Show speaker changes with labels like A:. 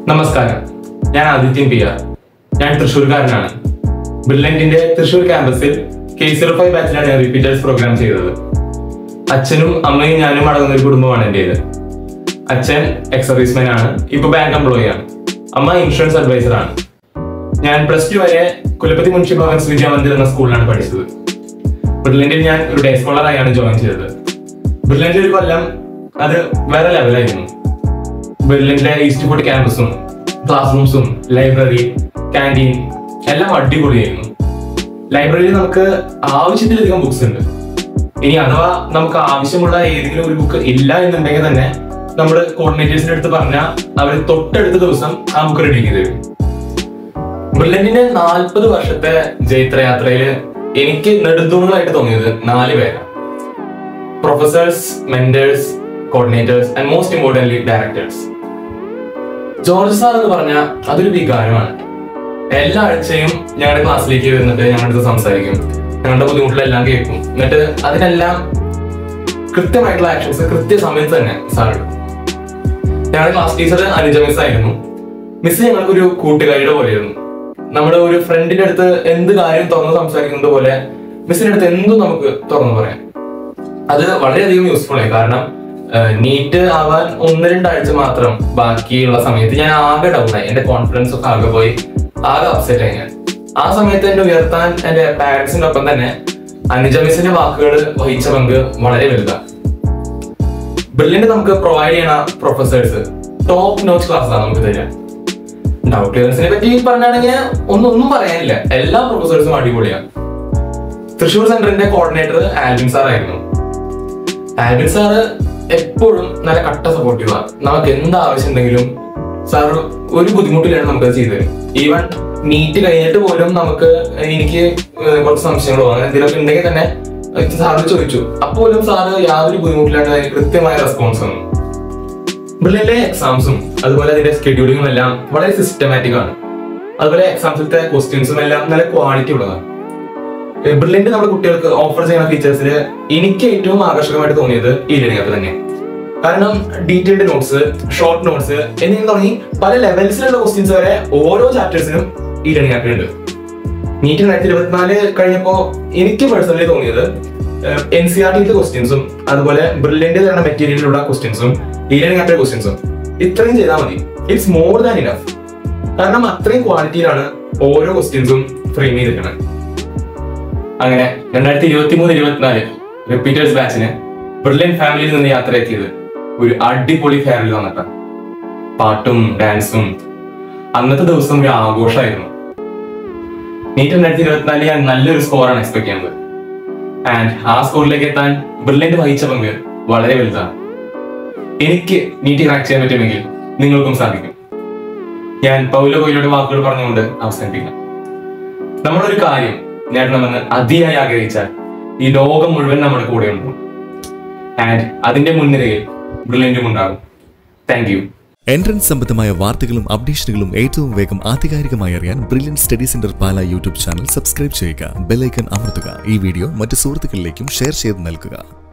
A: നമസ്കാരം ഞാൻ Adithyan P R ഞാൻ തൃശ്ശൂർക്കാരനാണ് ബ്രില്യന്റിന്റെ തൃശ്ശൂർ ക്യാമ്പസിൽ കെ സീറോ ഫൈവ് ബാച്ചിലാണ് ഞാൻ റിപ്പീറ്റേഴ്സ് പ്രോഗ്രാം ചെയ്തത് അച്ഛനും അമ്മയും ഞാനും അടങ്ങുന്ന ഒരു കുടുംബമാണ് എന്റേത് അച്ഛൻ എക്സ് സർവീസ്മാൻ ആണ് ഇപ്പൊ ബാങ്ക് എംപ്ലോയി ആണ് അമ്മ ഇൻഷുറൻസ് അഡ്വൈസർ ആണ് ഞാൻ പ്ലസ് ടു വരെ കുലപ്പതി മുൻഷി ഭവൻസ് വിദ്യാമന്ദിർ എന്ന സ്കൂളിലാണ് പഠിച്ചത് ബ്രില്യന്റിൽ ഞാൻ ഒരു ഡേ സ്കോളറായാണ് ജോയിൻ ചെയ്തത് ബ്രില്യന്റിൽ ഒരു കൊല്ലം അത് വേറെ ലെവലായിരുന്നു ബെർലിന്റെ ഈസ്റ്റ് ഫോർട്ട് ക്യാമ്പസും ക്ലാസ് റൂംസും ലൈബ്രറി ക്യാൻറ്റീൻ എല്ലാം അടിപൊളിയായിരുന്നു ലൈബ്രറിയിൽ നമുക്ക് ആവശ്യത്തിലധികം ബുക്സ് ഉണ്ട് ഇനി അഥവാ നമുക്ക് ആവശ്യമുള്ള ഏതെങ്കിലും ഒരു ബുക്ക് ഇല്ല എന്നുണ്ടെങ്കിൽ തന്നെ നമ്മൾ കോർഡിനേറ്റേഴ്സിന്റെ അടുത്ത് പറഞ്ഞാൽ അവർ തൊട്ടടുത്ത ദിവസം ആ ബുക്ക് റെഡി ചെയ്ത് തരും ബ്രില്യന്റിന്റെ നാൽപ്പത് വർഷത്തെ ജൈത്രയാത്രയില് എനിക്ക് നെടുന്തൂണുകളായിട്ട് തോന്നിയത് നാല് പേരാണ് professors mentors coordinators and most importantly directors George sir എന്ന് പറഞ്ഞാൽ അതൊരു വികാരമാണ് എല്ലാ ആഴ്ചയും ഞങ്ങളുടെ ക്ലാസ്സിലേക്ക് വന്നിട്ട് ഞങ്ങളുടെ അടുത്ത് സംസാരിക്കും ഞങ്ങളുടെ ബുദ്ധിമുട്ടിലെല്ലാം കേൾക്കും എന്നിട്ട് അതിനെല്ലാം കൃത്യമായിട്ടുള്ള ആക്ഷൻസ് കൃത്യസമയത്ത് തന്നെ സാർ എടുക്കും ഞങ്ങളുടെ ക്ലാസ് ടീച്ചർ അനുജ മിസ് ആയിരുന്നു മിസ് ഞങ്ങൾക്കൊരു കൂട്ടുകാരിയുടെ പോലെയായിരുന്നു നമ്മുടെ ഒരു ഫ്രണ്ടിന്റെ അടുത്ത് എന്ത് കാര്യം തുറന്ന് സംസാരിക്കുന്നത് പോലെ മിസ്സിന്റെ അടുത്ത് എന്തും നമുക്ക് തുറന്നു പറയാം അത് വളരെയധികം യൂസ്ഫുൾ ആയി കാരണം നീറ്റ് ആവാൻ ഒന്ന് രണ്ടാഴ്ച മാത്രം ബാക്കിയുള്ള സമയത്ത് ഞാൻ ആകെ ഡൗൺ ആയി എന്റെ കോൺഫിഡൻസ് ഒക്കെ ആകെ പോയി ആകെ അപ്സെറ്റ് ആയി ഞാൻ ആ സമയത്ത് എന്നെ ഉയർത്താൻ എന്റെ പാരന്റ്സിന്റെ ഒപ്പം തന്നെ അനുജ മിസ്സിന്റെ വാക്കുകൾ വഹിച്ച പങ്ക് വളരെ വലുതാണ് ബ്രില്യന്റ് നമുക്ക് പ്രൊവൈഡ് ചെയ്യണ പ്രൊഫസേഴ്സ് ടോപ്പ് നോച്ച് ക്ലാസ്സാണ് നമുക്ക് തരിക ഡൗട്ട് ക്ലിയറൻസിനെ പറ്റി പറയുകയാണെങ്കിൽ ഒന്നും ഒന്നും പറയാനില്ല എല്ലാ പ്രൊഫസേഴ്സും അടിപൊളിയാണ് തൃശ്ശൂർ സെന്ററിന്റെ കോർഡിനേറ്റർ ആൽവിൻ സാർ ആയിരുന്നു ആൽവിൻ സാറ് എപ്പോഴും നല്ല കട്ട സപ്പോർട്ടീവാ നമുക്ക് എന്ത് ആവശ്യം ഉണ്ടെങ്കിലും സാർ ഒരു ബുദ്ധിമുട്ടിലാണ് നമുക്ക് ചെയ്തു തരും ഈവൻ നീറ്റ് കഴിഞ്ഞിട്ട് പോലും നമുക്ക് എനിക്ക് ഏഹ് കുറച്ച് സംശയങ്ങളോ അങ്ങനെ എന്തെങ്കിലുമൊക്കെ ഉണ്ടെങ്കിൽ തന്നെ സാറിന് ചോദിച്ചു അപ്പോലും സാറ് യാതൊരു ബുദ്ധിമുട്ടില്ലാണ്ട് അതിന് കൃത്യമായ റെസ്പോൺസ് തന്നു ബ്രില്ലിലെ എക്സാംസും അതുപോലെ അതിന്റെ സ്കെഡ്യൂളിങ്ങും എല്ലാം വളരെ സിസ്റ്റമാറ്റിക് ആണ് അതുപോലെ എക്സാംസിലത്തെ ക്വസ്റ്റ്യൻസും എല്ലാം നല്ല ക്വാളിറ്റി ഉള്ളതാണ് ബ്രില്യന്റ് നമ്മുടെ കുട്ടികൾക്ക് ഓഫർ ചെയ്യുന്ന ഫീച്ചേഴ്സിൽ എനിക്ക് ഏറ്റവും ആകർഷകമായിട്ട് തോന്നിയത് ഈ ലേണിംഗ് ആപ്പ് തന്നെ കാരണം ഡീറ്റെയിൽഡ് നോട്ട്സ് ഷോർട്ട് നോട്ട്സ് എന്നിങ്ങനെ തുടങ്ങി പല ലെവൽസിലുള്ള ക്വസ്റ്റ്യൻസ് വരെ ഓരോ ചാപ്റ്റേഴ്സിനും ഈ ലേണിംഗ് ആപ്പിലുണ്ട് നീറ്റ് രണ്ടായിരത്തി ഇരുപത്തിനാല് കഴിഞ്ഞപ്പോ എനിക്ക് പേഴ്സണലി തോന്നിയത് എൻ സി ആർ ടിയിലെ ക്വസ്റ്റ്യൻസും അതുപോലെ ബ്രില്യന്റ് തരുന്ന മെറ്റീരിയലിലുള്ള ക്വസ്റ്റ്യൻസും ഈ ലേണിംഗ് ആപ്പിലെ ക്വസ്റ്റ്യൻസും ഇത്രയും ചെയ്താൽ മതി ഇറ്റ്സ് മോർ ദാൻ ഇനഫ് കാരണം അത്രയും ക്വാളിറ്റിയിലാണ് ഓരോ ക്വസ്റ്റ്യൻസും ഫ്രെയിം ചെയ്തിരിക്കുന്നത് അങ്ങനെ രണ്ടായിരത്തി ഇരുപത്തി മൂന്ന് ഇരുപത്തിനാല് റിപ്പീറ്റേഴ്സ് ബാച്ചിന് ബ്രില്യൻ ഫാമിലിയിൽ നിന്ന് യാത്ര എത്തിയത് ഒരു അടിപൊളി ഫാമിലി വന്നിട്ടാണ് പാട്ടും ഡാൻസും അന്നത്തെ ദിവസം ഒരു ആഘോഷമായിരുന്നു നീറ്റ് രണ്ടായിരത്തി ഇരുപത്തിനാലിൽ ഞാൻ നല്ലൊരു സ്കോറാണ് എക്സ്പെക്ട് ചെയ്യുന്നത് ആൻഡ് ആ സ്കോറിലേക്ക് എത്താൻ ബ്രില്യന്റ് വഹിച്ച പങ്ക് വളരെ വലുതാണ് എനിക്ക് നീറ്റ് ക്രാക്ക് ചെയ്യാൻ പറ്റുമെങ്കിൽ നിങ്ങൾക്കും സാധിക്കും ഞാൻ പൗല കൊയിലയുടെ വാക്കുകൾ പറഞ്ഞുകൊണ്ട് അവസാനിപ്പിക്കാം നമ്മളൊരു കാര്യം നേടണമെന്ന് അതിയായി ആഗ്രഹിച്ചാൽ ഈ ലോകം മുഴുവൻ നമ്മുടെ കൂടെ ഉണ്ടാവും ആൻഡ് അതിന്റെ മുൻനിരയിൽ ബ്രില്യന്റും ഉണ്ടാകും താങ്ക് യു
B: എൻട്രൻസ് സംബന്ധമായ വാർത്തകളും അപ്ഡേഷനുകളും ഏറ്റവും വേഗം ആധികാരികമായി അറിയാൻ Brilliant Study Centre Pala YouTube channel subscribe ചെയ്യുക ബെല്ലൈക്കൺ അമർത്തുക ഈ വീഡിയോ മറ്റ് സുഹൃത്തുക്കളിലേക്കും ഷെയർ ചെയ്ത് നൽകുക